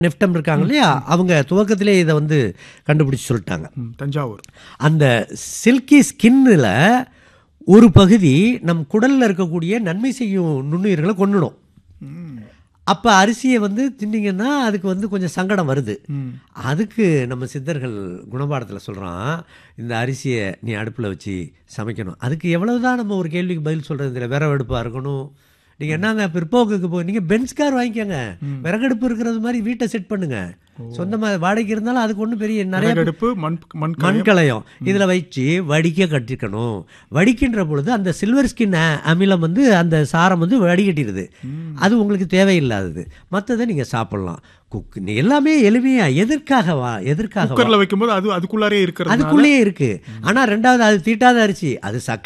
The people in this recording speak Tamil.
நெஃப்டம் இருக்காங்க இல்லையா அவங்க துவக்கத்திலே இதை வந்து கண்டுபிடிச்சு சொல்லிட்டாங்க ம், தஞ்சாவூர் அந்த சில்கி ஸ்கின்னில் ஒரு பகுதி நம் குடலில் இருக்கக்கூடிய நன்மை செய்யும் நுண்ணுயிர்களை கொன்னுடும் ம், அப்போ அரிசியை வந்து தின்னீங்கன்னா அதுக்கு வந்து கொஞ்சம் சங்கடம் வருது ம். அதுக்கு நம்ம சித்தர்கள் குணபாடத்தில் சொல்கிறான் இந்த அரிசியை நீ அடுப்பில் வச்சு சமைக்கணும் அதுக்கு எவ்வளவுதான் நம்ம ஒரு கேள்விக்கு பதில் சொல்கிறது இதில் விறகு அடுப்பாக இருக்கணும் நீங்கள் என்னங்க பிற்போக்குக்கு போய் நீங்கள் பென்ஸ் கார் வாங்கிக்கோங்க விறகடுப்பு இருக்கிறது மாதிரி வீட்டை செட் பண்ணுங்க சொந்தமாக வாடகைக்கு இருந்தாலும் அதுக்கு ஒன்றும் பெரிய நிறைய விறகடுப்பு மண் மண் கலயம். மண்கலயம் இதில் வச்சு வடிக்க கட்டிக்கணும் வடிக்கின்ற பொழுது அந்த சில்வர் ஸ்கின் அமிலம் வந்து அந்த சாரம் வந்து வடிகட்டிடுது அது உங்களுக்கு தேவையில்லாதது மற்றதை நீங்கள் சாப்பிடலாம் குக் நீ எல்லாமே எளிமையா எதற்காக வா எதற்காக வா? குக்கர்ல வைக்கும்போது அது அதுக்குள்ளாரே இருக்கிறது அதுக்குள்ளேயே இருக்கு ஆனா ரெண்டாவது அது தீட்டாத அரிசி அது சக்கை